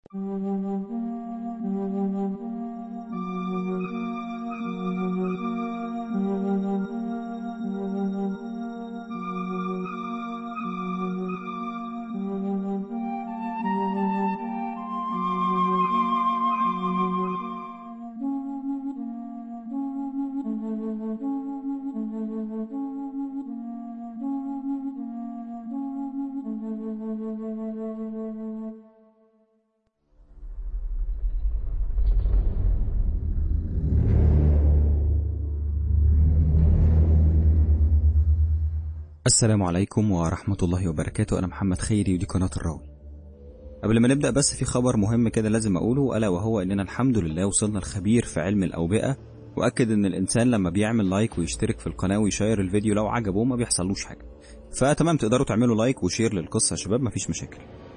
السلام عليكم ورحمة الله وبركاته أنا محمد خيري ودي قناة الراوي قبل ما نبدأ بس في خبر مهم كده لازم أقوله ألا وهو إننا الحمد لله وصلنا الخبير في علم الأوبئة وأكد إن الإنسان لما بيعمل لايك ويشترك في القناة ويشير الفيديو لو عجبه ما بيحصلوش حاجة فتمام تقدروا تعملوا لايك وشير للقصة يا شباب مفيش مشاكل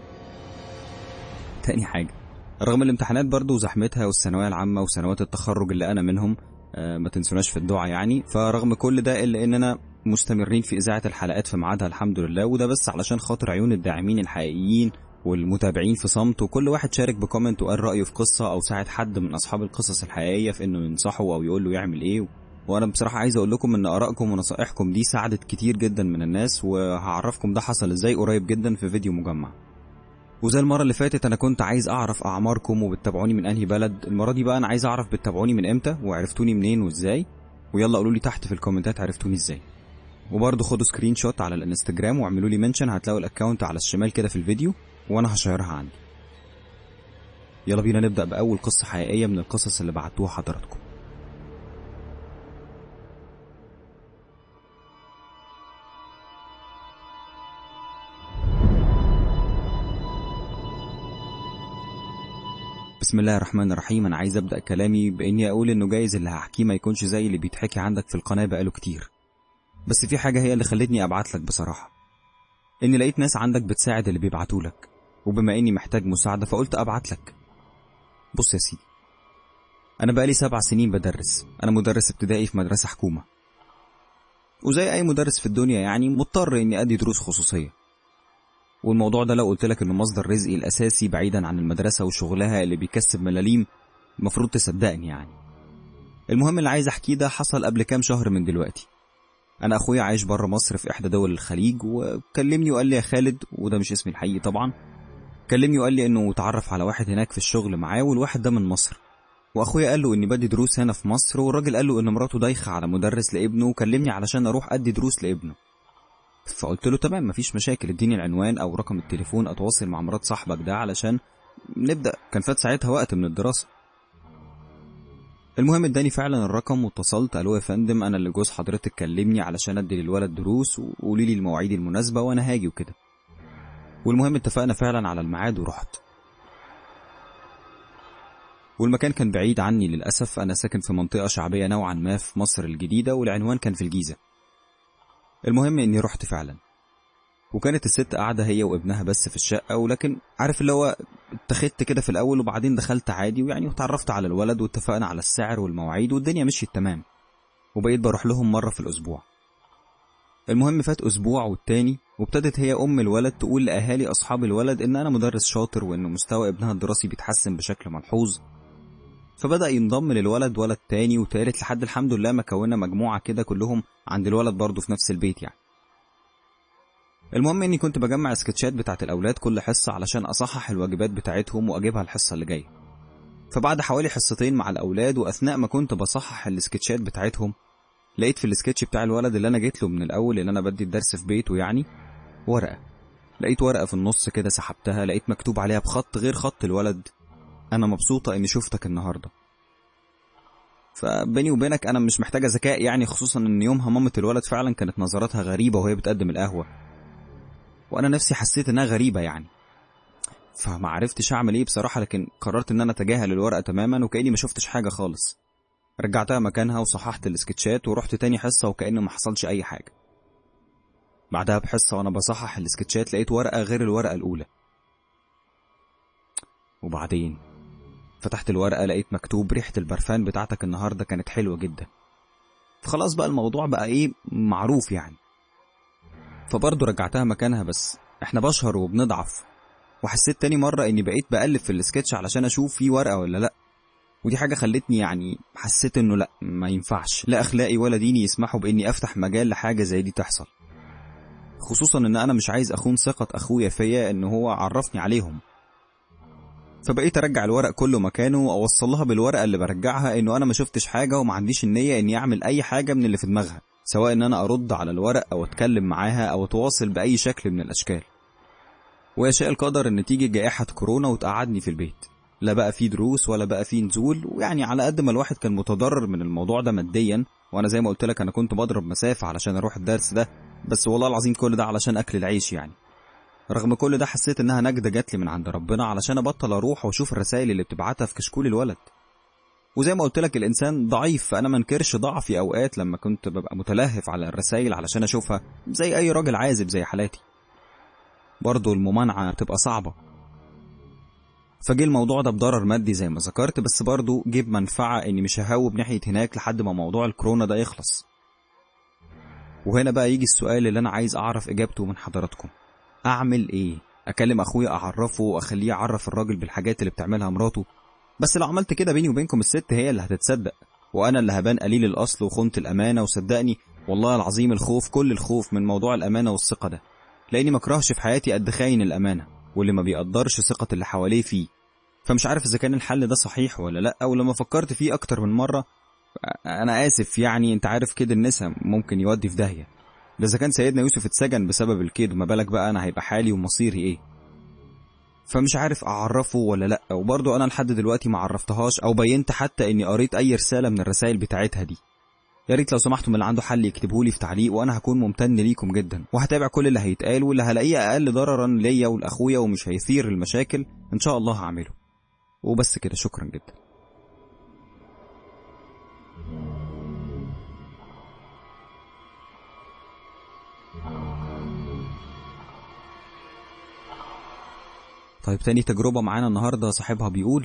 تاني حاجة رغم الامتحانات برضو وزحمتها والثانوية العامة وسنوات التخرج اللي أنا منهم آه، ما تنسوناش في الدعاء يعني فرغم كل ده إلا إننا مستمرين في إذاعة الحلقات في ميعادها الحمد لله وده بس علشان خاطر عيون الداعمين الحقيقيين والمتابعين في صمت وكل واحد شارك بكومنت وقال رأيه في قصة أو ساعد حد من أصحاب القصص الحقيقية في إنه ينصحه أو يقول له يعمل إيه وأنا بصراحة عايز أقول لكم إن آرائكم ونصائحكم دي ساعدت كتير جدا من الناس وهعرفكم ده حصل إزاي قريب جدا في فيديو مجمع وزي المرة اللي فاتت أنا كنت عايز أعرف أعماركم وبتتابعوني من أنهي بلد المرة دي بقى أنا عايز أعرف بتتابعوني من إمتى وعرفتوني منين وإزاي ويلا قولوا لي تحت في الكومنتات عرفتوني إزاي وبرضه خدوا سكرين شوت على الانستجرام واعملوا لي منشن هتلاقوا الاكونت على الشمال كده في الفيديو وانا هشيرها عندي يلا بينا نبدا باول قصه حقيقيه من القصص اللي بعتوها حضراتكم بسم الله الرحمن الرحيم انا عايز ابدا كلامي باني اقول انه جايز اللي هحكيه ما يكونش زي اللي بيتحكي عندك في القناه بقاله كتير بس في حاجة هي اللي خلتني أبعت لك بصراحة إني لقيت ناس عندك بتساعد اللي بيبعتوا لك وبما إني محتاج مساعدة فقلت أبعت لك بص يا سيدي أنا بقالي سبع سنين بدرس أنا مدرس ابتدائي في مدرسة حكومة وزي أي مدرس في الدنيا يعني مضطر إني أدي دروس خصوصية والموضوع ده لو قلت لك إنه مصدر رزقي الأساسي بعيدا عن المدرسة وشغلها اللي بيكسب ملاليم المفروض تصدقني يعني المهم اللي عايز أحكيه ده حصل قبل كام شهر من دلوقتي انا اخويا عايش بره مصر في احدى دول الخليج وكلمني وقال لي يا خالد وده مش اسمي الحقيقي طبعا كلمني وقال لي انه اتعرف على واحد هناك في الشغل معاه والواحد ده من مصر واخويا قال له اني بدي دروس هنا في مصر والراجل قال له ان مراته دايخه على مدرس لابنه وكلمني علشان اروح ادي دروس لابنه فقلت له تمام مفيش مشاكل اديني العنوان او رقم التليفون اتواصل مع مرات صاحبك ده علشان نبدا كان فات ساعتها وقت من الدراسه المهم اداني فعلا الرقم واتصلت الو يا فندم انا اللي جوز حضرتك كلمني علشان ادي للولد دروس وقولي لي المواعيد المناسبه وانا هاجي وكده والمهم اتفقنا فعلا على الميعاد ورحت والمكان كان بعيد عني للاسف انا ساكن في منطقه شعبيه نوعا ما في مصر الجديده والعنوان كان في الجيزه المهم اني رحت فعلا وكانت الست قاعدة هي وابنها بس في الشقة ولكن عارف اللي هو اتخذت كده في الأول وبعدين دخلت عادي ويعني وتعرفت على الولد واتفقنا على السعر والمواعيد والدنيا مشيت تمام وبقيت بروح لهم مرة في الأسبوع المهم فات أسبوع والتاني وابتدت هي أم الولد تقول لأهالي أصحاب الولد إن أنا مدرس شاطر وإن مستوى ابنها الدراسي بيتحسن بشكل ملحوظ فبدأ ينضم للولد ولد تاني وتالت لحد الحمد لله ما كونا مجموعة كده كلهم عند الولد برضه في نفس البيت يعني المهم اني كنت بجمع سكتشات بتاعت الاولاد كل حصه علشان اصحح الواجبات بتاعتهم واجيبها الحصه اللي جايه فبعد حوالي حصتين مع الاولاد واثناء ما كنت بصحح السكتشات بتاعتهم لقيت في السكتش بتاع الولد اللي انا جيت له من الاول اللي انا بدي الدرس في بيته يعني ورقه لقيت ورقه في النص كده سحبتها لقيت مكتوب عليها بخط غير خط الولد انا مبسوطه اني شفتك النهارده فبيني وبينك انا مش محتاجه ذكاء يعني خصوصا ان يومها مامة الولد فعلا كانت نظراتها غريبه وهي بتقدم القهوه وانا نفسي حسيت انها غريبه يعني فما عرفتش اعمل ايه بصراحه لكن قررت ان انا اتجاهل الورقه تماما وكاني ما شفتش حاجه خالص رجعتها مكانها وصححت السكتشات ورحت تاني حصه وكأن ما حصلش اي حاجه بعدها بحصه وانا بصحح السكتشات لقيت ورقه غير الورقه الاولى وبعدين فتحت الورقه لقيت مكتوب ريحه البرفان بتاعتك النهارده كانت حلوه جدا فخلاص بقى الموضوع بقى ايه معروف يعني فبرضه رجعتها مكانها بس احنا بشر وبنضعف وحسيت تاني مرة اني بقيت بقلب في السكتش علشان اشوف فيه ورقة ولا لا ودي حاجة خلتني يعني حسيت انه لا ما ينفعش لا اخلاقي ولا ديني يسمحوا باني افتح مجال لحاجة زي دي تحصل خصوصا ان انا مش عايز اخون ثقة اخويا فيا ان هو عرفني عليهم فبقيت ارجع الورق كله مكانه واوصل لها بالورقة اللي برجعها انه انا ما شفتش حاجة وما عنديش النية اني اعمل اي حاجة من اللي في دماغها سواء ان انا ارد على الورق او اتكلم معاها او اتواصل باي شكل من الاشكال ويشاء القدر ان تيجي جائحة كورونا وتقعدني في البيت لا بقى في دروس ولا بقى في نزول ويعني على قد ما الواحد كان متضرر من الموضوع ده ماديا وانا زي ما قلت لك انا كنت بضرب مسافة علشان اروح الدرس ده بس والله العظيم كل ده علشان اكل العيش يعني رغم كل ده حسيت انها نجدة جات لي من عند ربنا علشان ابطل اروح واشوف الرسائل اللي بتبعتها في كشكول الولد وزي ما قلت لك الانسان ضعيف فانا ما انكرش ضعفي اوقات لما كنت ببقى متلهف على الرسائل علشان اشوفها زي اي راجل عازب زي حالاتي برضه الممانعة بتبقى صعبة فجه الموضوع ده بضرر مادي زي ما ذكرت بس برضه جه بمنفعة اني مش ههوب ناحية هناك لحد ما موضوع الكورونا ده يخلص وهنا بقى يجي السؤال اللي انا عايز اعرف اجابته من حضراتكم اعمل ايه اكلم اخويا اعرفه واخليه يعرف الراجل بالحاجات اللي بتعملها مراته بس لو عملت كده بيني وبينكم الست هي اللي هتتصدق وانا اللي هبان قليل الاصل وخنت الامانه وصدقني والله العظيم الخوف كل الخوف من موضوع الامانه والثقه ده لاني ما اكرهش في حياتي قد خاين الامانه واللي ما بيقدرش ثقه اللي حواليه فيه فمش عارف اذا كان الحل ده صحيح ولا لا ولما فكرت فيه اكتر من مره انا اسف يعني انت عارف كده النسا ممكن يودي في داهيه ده اذا كان سيدنا يوسف اتسجن بسبب الكيد وما بالك بقى انا هيبقى حالي ومصيري ايه فمش عارف اعرفه ولا لا وبرضه انا لحد دلوقتي ما عرفتهاش او بينت حتى اني قريت اي رساله من الرسائل بتاعتها دي يا ريت لو سمحتوا من اللي عنده حل يكتبه لي في تعليق وانا هكون ممتن ليكم جدا وهتابع كل اللي هيتقال واللي هلاقيه اقل ضررا ليا ولاخويا ومش هيثير المشاكل ان شاء الله هعمله وبس كده شكرا جدا طيب تاني تجربة معانا النهاردة صاحبها بيقول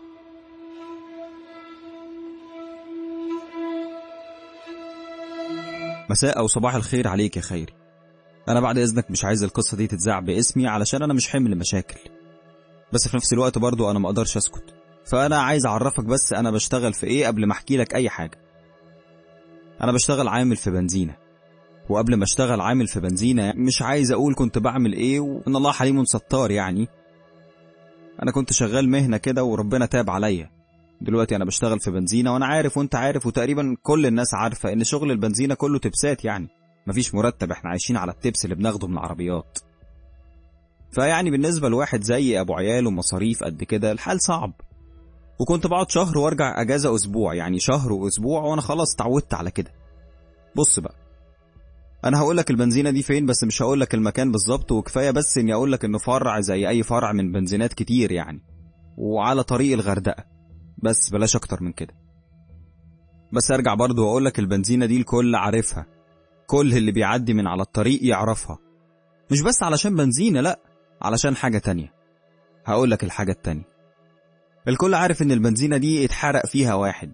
مساء أو صباح الخير عليك يا خيري أنا بعد إذنك مش عايز القصة دي تتذاع باسمي علشان أنا مش حمل مشاكل بس في نفس الوقت برضو أنا مقدرش أسكت فأنا عايز أعرفك بس أنا بشتغل في إيه قبل ما أحكي لك أي حاجة أنا بشتغل عامل في بنزينة وقبل ما أشتغل عامل في بنزينة مش عايز أقول كنت بعمل إيه وإن الله حليم ستار يعني انا كنت شغال مهنه كده وربنا تاب عليا دلوقتي انا بشتغل في بنزينه وانا عارف وانت عارف وتقريبا كل الناس عارفه ان شغل البنزينه كله تبسات يعني مفيش مرتب احنا عايشين على التبس اللي بناخده من العربيات فيعني بالنسبه لواحد زي ابو عيال ومصاريف قد كده الحال صعب وكنت بقعد شهر وارجع اجازه اسبوع يعني شهر واسبوع وانا خلاص اتعودت على كده بص بقى انا هقول لك البنزينه دي فين بس مش هقول لك المكان بالظبط وكفايه بس اني اقول لك انه فرع زي اي فرع من بنزينات كتير يعني وعلى طريق الغردقه بس بلاش اكتر من كده بس ارجع برضو واقول لك البنزينه دي الكل عارفها كل اللي بيعدي من على الطريق يعرفها مش بس علشان بنزينه لا علشان حاجه تانية هقول لك الحاجه التانية الكل عارف ان البنزينه دي اتحرق فيها واحد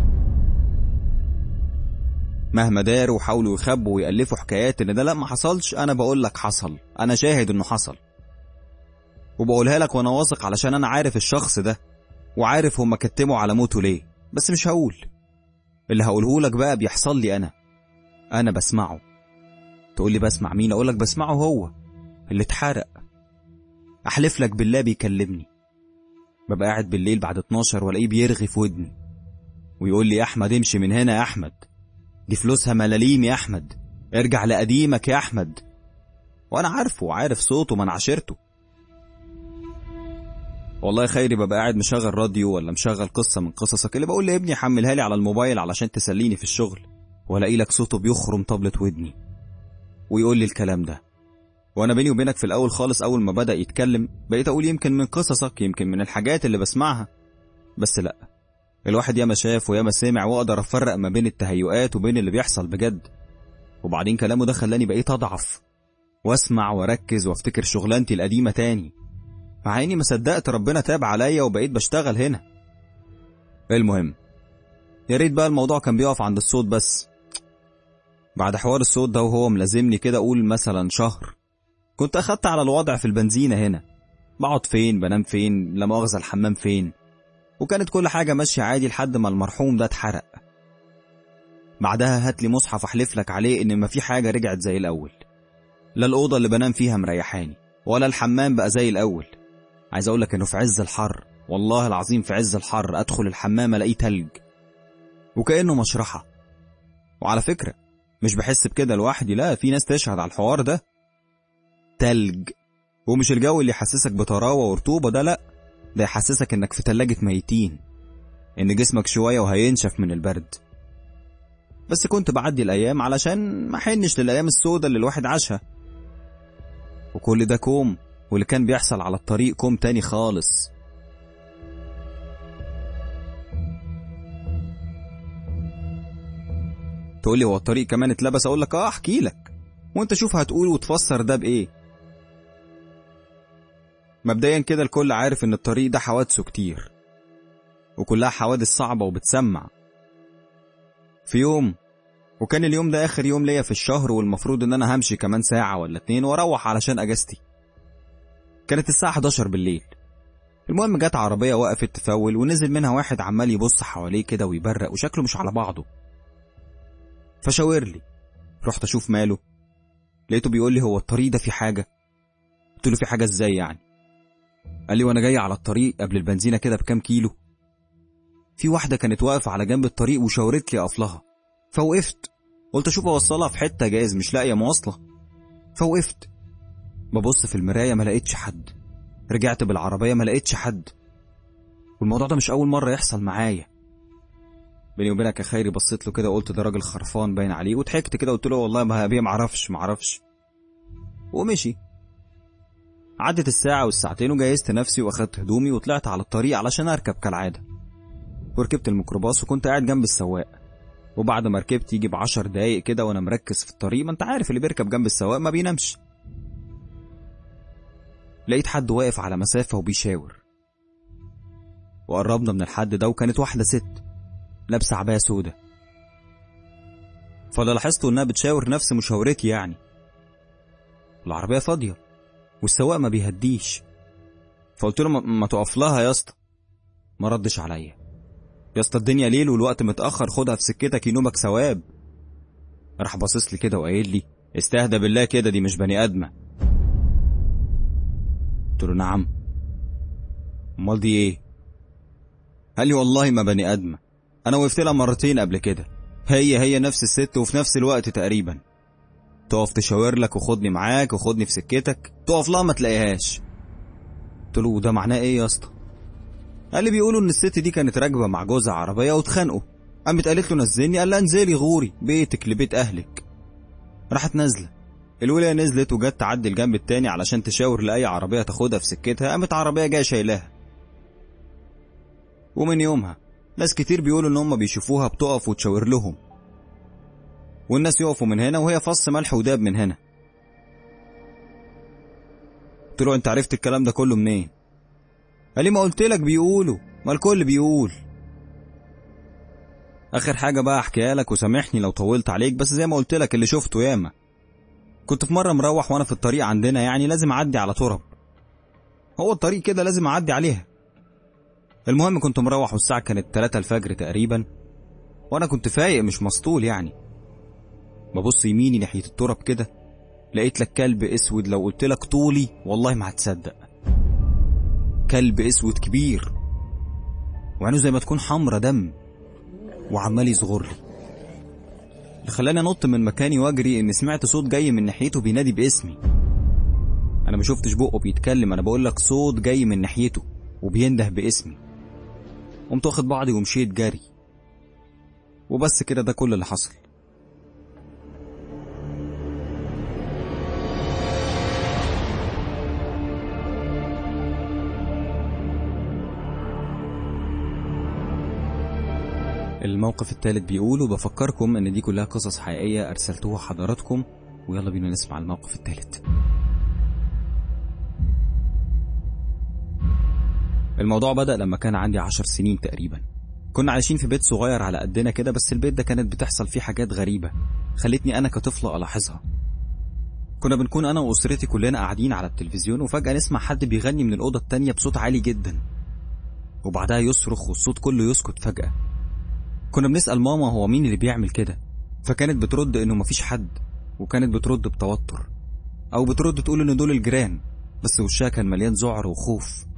مهما داروا وحاولوا يخبوا ويألفوا حكايات ان ده لا ما حصلش انا بقول لك حصل انا شاهد انه حصل وبقولها لك وانا واثق علشان انا عارف الشخص ده وعارف هما كتموا على موته ليه بس مش هقول اللي هقوله لك بقى بيحصل لي انا انا بسمعه تقول لي بسمع مين اقول لك بسمعه هو اللي اتحرق احلف لك بالله بيكلمني ببقى قاعد بالليل بعد 12 والاقيه بيرغي في ودني ويقول لي يا احمد امشي من هنا يا احمد دي فلوسها ملاليم يا احمد ارجع لقديمك يا احمد وانا عارفه وعارف صوته من عشيرته والله يا خيري ببقى قاعد مشغل راديو ولا مشغل قصة من قصصك اللي بقول لابني حملها لي على الموبايل علشان تسليني في الشغل والاقي لك صوته بيخرم طبلة ودني ويقول لي الكلام ده وانا بيني وبينك في الاول خالص اول ما بدا يتكلم بقيت اقول يمكن من قصصك يمكن من الحاجات اللي بسمعها بس لا الواحد ياما شاف وياما سمع واقدر افرق ما بين التهيؤات وبين اللي بيحصل بجد وبعدين كلامه ده خلاني بقيت اضعف واسمع واركز وافتكر شغلانتي القديمه تاني مع اني ما صدقت ربنا تاب عليا وبقيت بشتغل هنا المهم يا ريت بقى الموضوع كان بيقف عند الصوت بس بعد حوار الصوت ده وهو ملازمني كده اقول مثلا شهر كنت اخدت على الوضع في البنزينة هنا بقعد فين بنام فين لا مؤاخذة الحمام فين وكانت كل حاجة ماشية عادي لحد ما المرحوم ده اتحرق بعدها هات لي مصحف احلف لك عليه ان ما في حاجة رجعت زي الاول لا الأوضة اللي بنام فيها مريحاني ولا الحمام بقى زي الأول عايز اقول لك انه في عز الحر والله العظيم في عز الحر ادخل الحمام الاقيه تلج وكأنه مشرحة وعلى فكرة مش بحس بكده لوحدي لا في ناس تشهد على الحوار ده تلج ومش الجو اللي يحسسك بطراوة ورطوبة ده لا ده يحسسك انك في تلاجة ميتين ان جسمك شوية وهينشف من البرد بس كنت بعدي الايام علشان ما حنش للايام السوداء اللي الواحد عاشها وكل ده كوم واللي كان بيحصل على الطريق كوم تاني خالص تقولي هو الطريق كمان اتلبس اقول لك اه احكي لك وانت شوف هتقول وتفسر ده بايه مبدئيا كده الكل عارف ان الطريق ده حوادثه كتير وكلها حوادث صعبة وبتسمع في يوم وكان اليوم ده اخر يوم ليا في الشهر والمفروض ان انا همشي كمان ساعة ولا اتنين واروح علشان اجازتي كانت الساعة 11 بالليل المهم جت عربية وقفت تفول ونزل منها واحد عمال يبص حواليه كده ويبرق وشكله مش على بعضه فشاور لي رحت اشوف ماله لقيته بيقول لي هو الطريق ده في حاجة قلت له في حاجة ازاي يعني قال لي وانا جاي على الطريق قبل البنزينة كده بكام كيلو في واحدة كانت واقفة على جنب الطريق وشاورت لي اقف لها فوقفت قلت اشوف اوصلها في حتة جايز مش لاقية مواصلة فوقفت ببص في المراية ما لقيتش حد رجعت بالعربية ما لقيتش حد والموضوع ده مش أول مرة يحصل معايا بيني وبينك يا خيري بصيت له كده وقلت ده راجل خرفان باين عليه وضحكت كده قلت له والله ما هبيه معرفش معرفش ومشي عدت الساعة والساعتين وجهزت نفسي واخدت هدومي وطلعت على الطريق علشان اركب كالعادة وركبت الميكروباص وكنت قاعد جنب السواق وبعد ما ركبت يجي بعشر دقايق كده وانا مركز في الطريق ما انت عارف اللي بيركب جنب السواق ما بينامش لقيت حد واقف على مسافة وبيشاور وقربنا من الحد ده وكانت واحدة ست لابسة عباية سودة فاللي لاحظته انها بتشاور نفس مشاورتي يعني العربية فاضية والسواق ما بيهديش فقلت له ما- ما تقف لها يا اسطى ما ردش عليا يا اسطى الدنيا ليل والوقت متأخر خدها في سكتك ينومك ثواب راح باصص لي كده وقايل لي استهدى بالله كده دي مش بني ادمه قلت له نعم امال دي ايه قال لي والله ما بني ادمه انا وقفت لها مرتين قبل كده هي هي نفس الست وفي نفس الوقت تقريبا تقف تشاور لك وخدني معاك وخدني في سكتك تقف لها ما تلاقيهاش قلت له ده معناه ايه يا اسطى قال لي بيقولوا ان الست دي كانت راكبه مع جوزها عربيه واتخانقوا قامت قالت له نزلني قال لها انزلي غوري بيتك لبيت اهلك راحت نازله الولاية نزلت وجت تعدي الجنب التاني علشان تشاور لأي عربية تاخدها في سكتها قامت عربية جاية شايلاها ومن يومها ناس كتير بيقولوا إن هم بيشوفوها بتقف وتشاور لهم والناس يقفوا من هنا وهي فص ملح وداب من هنا قلت له انت عرفت الكلام ده كله منين قال لي ما قلت لك بيقولوا ما الكل بيقول اخر حاجه بقى احكيها لك وسامحني لو طولت عليك بس زي ما قلت لك اللي شفته ياما كنت في مرة مروح وانا في الطريق عندنا يعني لازم اعدي على ترب هو الطريق كده لازم اعدي عليها المهم كنت مروح والساعة كانت 3 الفجر تقريبا وانا كنت فايق مش مسطول يعني ببص يميني ناحية الترب كده لقيت لك كلب اسود لو قلت لك طولي والله ما هتصدق كلب اسود كبير وعينه زي ما تكون حمرة دم وعمال يصغر لي اللي خلاني انط من مكاني واجري ان سمعت صوت جاي من ناحيته بينادي باسمي انا ما شفتش بقه بيتكلم انا بقول لك صوت جاي من ناحيته وبينده باسمي قمت واخد بعضي ومشيت جري وبس كده ده كل اللي حصل الموقف الثالث بيقول وبفكركم ان دي كلها قصص حقيقية ارسلتوها حضراتكم ويلا بينا نسمع الموقف الثالث الموضوع بدأ لما كان عندي عشر سنين تقريبا كنا عايشين في بيت صغير على قدنا كده بس البيت ده كانت بتحصل فيه حاجات غريبة خلتني أنا كطفلة ألاحظها كنا بنكون أنا وأسرتي كلنا قاعدين على التلفزيون وفجأة نسمع حد بيغني من الأوضة التانية بصوت عالي جدا وبعدها يصرخ والصوت كله يسكت فجأة كنا بنسأل ماما هو مين اللي بيعمل كده فكانت بترد إنه مفيش حد وكانت بترد بتوتر أو بترد تقول إن دول الجيران بس وشها كان مليان ذعر وخوف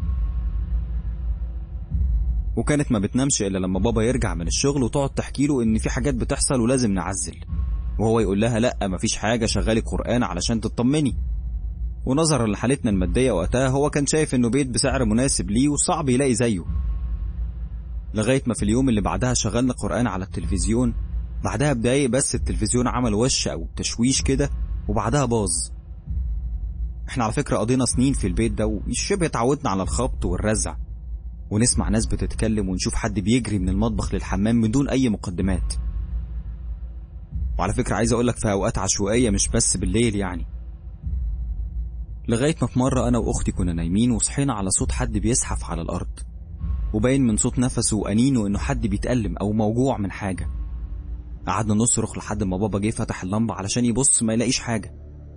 وكانت ما بتنامش إلا لما بابا يرجع من الشغل وتقعد تحكي له إن في حاجات بتحصل ولازم نعزل وهو يقول لها لأ مفيش حاجة شغالي قرآن علشان تطمني ونظرا لحالتنا المادية وقتها هو كان شايف إنه بيت بسعر مناسب ليه وصعب يلاقي زيه لغاية ما في اليوم اللي بعدها شغلنا قرآن على التلفزيون بعدها بدقايق بس التلفزيون عمل وش أو تشويش كده وبعدها باظ احنا على فكرة قضينا سنين في البيت ده وشبه اتعودنا على الخبط والرزع ونسمع ناس بتتكلم ونشوف حد بيجري من المطبخ للحمام من دون أي مقدمات وعلى فكرة عايز أقولك في أوقات عشوائية مش بس بالليل يعني لغاية ما في مرة أنا وأختي كنا نايمين وصحينا على صوت حد بيزحف على الأرض وباين من صوت نفسه وأنينه إنه حد بيتألم أو موجوع من حاجة قعدنا نصرخ لحد ما بابا جه فتح اللمبة علشان يبص ما يلاقيش حاجة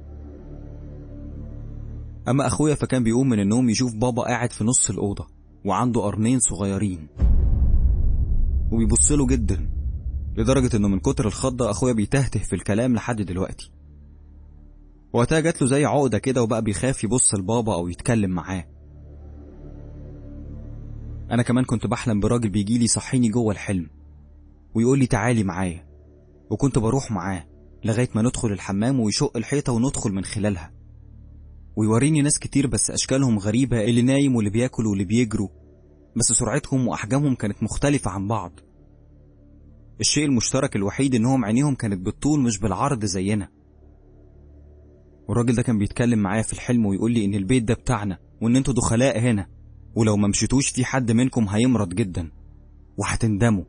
أما أخويا فكان بيقوم من النوم يشوف بابا قاعد في نص الأوضة وعنده قرنين صغيرين وبيبص له جدا لدرجة إنه من كتر الخضة أخويا بيتهته في الكلام لحد دلوقتي وقتها جات له زي عقدة كده وبقى بيخاف يبص لبابا أو يتكلم معاه أنا كمان كنت بحلم براجل بيجيلي يصحيني جوه الحلم ويقول لي تعالي معايا وكنت بروح معاه لغاية ما ندخل الحمام ويشق الحيطة وندخل من خلالها ويوريني ناس كتير بس أشكالهم غريبة اللي نايم واللي بياكل واللي بيجروا بس سرعتهم وأحجامهم كانت مختلفة عن بعض الشيء المشترك الوحيد إنهم عينيهم كانت بالطول مش بالعرض زينا والراجل ده كان بيتكلم معايا في الحلم ويقول لي إن البيت ده بتاعنا وإن انتوا دخلاء هنا ولو ما مشيتوش في حد منكم هيمرض جدا وهتندموا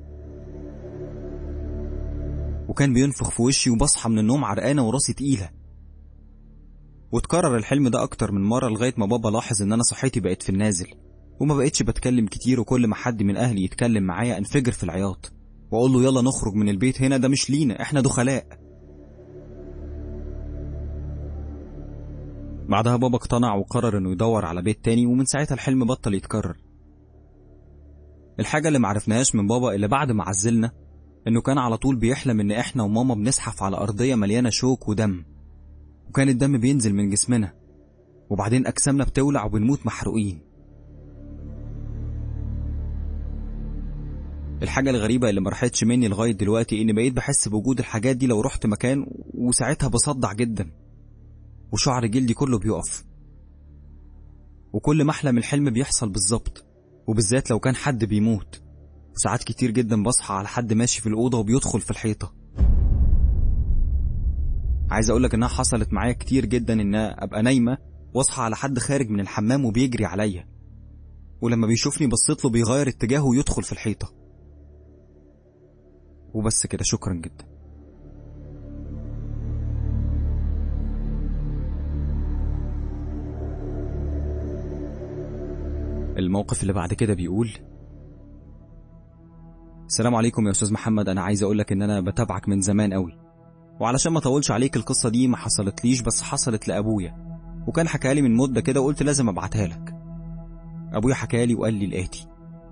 وكان بينفخ في وشي وبصحى من النوم عرقانة وراسي تقيلة واتكرر الحلم ده أكتر من مرة لغاية ما بابا لاحظ إن أنا صحتي بقت في النازل وما بقتش بتكلم كتير وكل ما حد من أهلي يتكلم معايا أنفجر في العياط وأقول له يلا نخرج من البيت هنا ده مش لينا إحنا دخلاء بعدها بابا اقتنع وقرر إنه يدور على بيت تاني ومن ساعتها الحلم بطل يتكرر الحاجة اللي معرفناهاش من بابا إلا بعد ما عزلنا إنه كان على طول بيحلم إن إحنا وماما بنزحف على أرضية مليانة شوك ودم وكان الدم بينزل من جسمنا وبعدين أجسامنا بتولع وبنموت محروقين الحاجة الغريبة اللي مرحتش مني لغاية دلوقتي إني بقيت بحس بوجود الحاجات دي لو رحت مكان وساعتها بصدع جدا وشعر جلدي كله بيقف وكل ما أحلم الحلم بيحصل بالظبط وبالذات لو كان حد بيموت وساعات كتير جدا بصحى على حد ماشي في الأوضة وبيدخل في الحيطة عايز أقولك إنها حصلت معايا كتير جدا إن أبقى نايمة واصحى على حد خارج من الحمام وبيجري عليا ولما بيشوفني بصيت له بيغير اتجاهه ويدخل في الحيطة وبس كده شكرا جدا الموقف اللي بعد كده بيقول السلام عليكم يا استاذ محمد انا عايز اقولك ان انا بتابعك من زمان قوي وعلشان ما اطولش عليك القصه دي ما حصلتليش بس حصلت لابويا وكان حكى لي من مده كده وقلت لازم ابعتها لك ابويا حكى لي وقال لي الاتي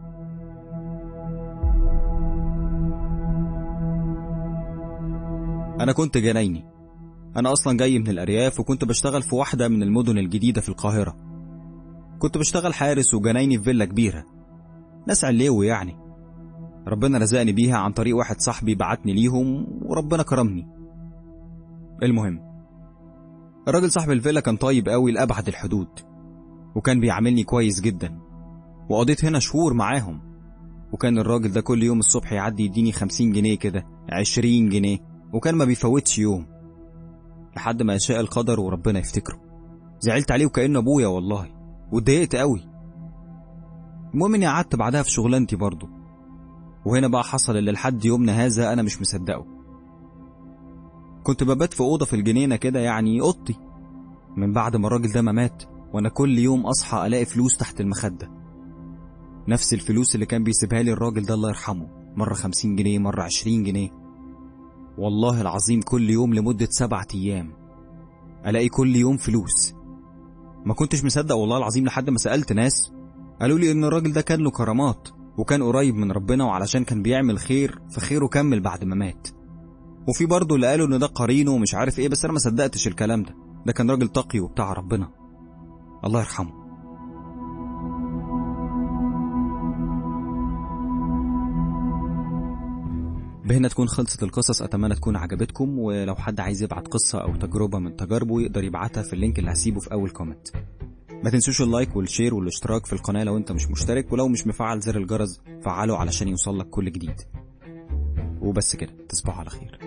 انا كنت جنايني انا اصلا جاي من الارياف وكنت بشتغل في واحده من المدن الجديده في القاهره كنت بشتغل حارس وجنايني في فيلا كبيره ناس عليوي يعني ربنا رزقني بيها عن طريق واحد صاحبي بعتني ليهم وربنا كرمني المهم الراجل صاحب الفيلا كان طيب قوي لأبعد الحدود وكان بيعاملني كويس جدا وقضيت هنا شهور معاهم وكان الراجل ده كل يوم الصبح يعدي يديني خمسين جنيه كده عشرين جنيه وكان ما بيفوتش يوم لحد ما يشاء القدر وربنا يفتكره زعلت عليه وكأنه أبويا والله واتضايقت قوي المهم اني قعدت بعدها في شغلانتي برضه وهنا بقى حصل اللي لحد يومنا هذا انا مش مصدقه كنت ببات في اوضه في الجنينه كده يعني اوضتي من بعد ما الراجل ده ما مات وانا كل يوم اصحى الاقي فلوس تحت المخده نفس الفلوس اللي كان بيسيبها لي الراجل ده الله يرحمه مرة خمسين جنيه مرة عشرين جنيه والله العظيم كل يوم لمدة سبعة أيام الاقي كل يوم فلوس ما كنتش مصدق والله العظيم لحد ما سالت ناس قالوا لي ان الراجل ده كان له كرامات وكان قريب من ربنا وعلشان كان بيعمل خير فخيره كمل بعد ما مات وفي برضه اللي قالوا ان ده قرينه ومش عارف ايه بس انا ما صدقتش الكلام ده ده كان راجل تقي وبتاع ربنا الله يرحمه بهنا تكون خلصت القصص اتمنى تكون عجبتكم ولو حد عايز يبعت قصه او تجربه من تجاربه يقدر يبعتها في اللينك اللي هسيبه في اول كومنت ما تنسوش اللايك والشير والاشتراك في القناه لو انت مش مشترك ولو مش مفعل زر الجرس فعله علشان يوصلك كل جديد وبس كده تصبحوا على خير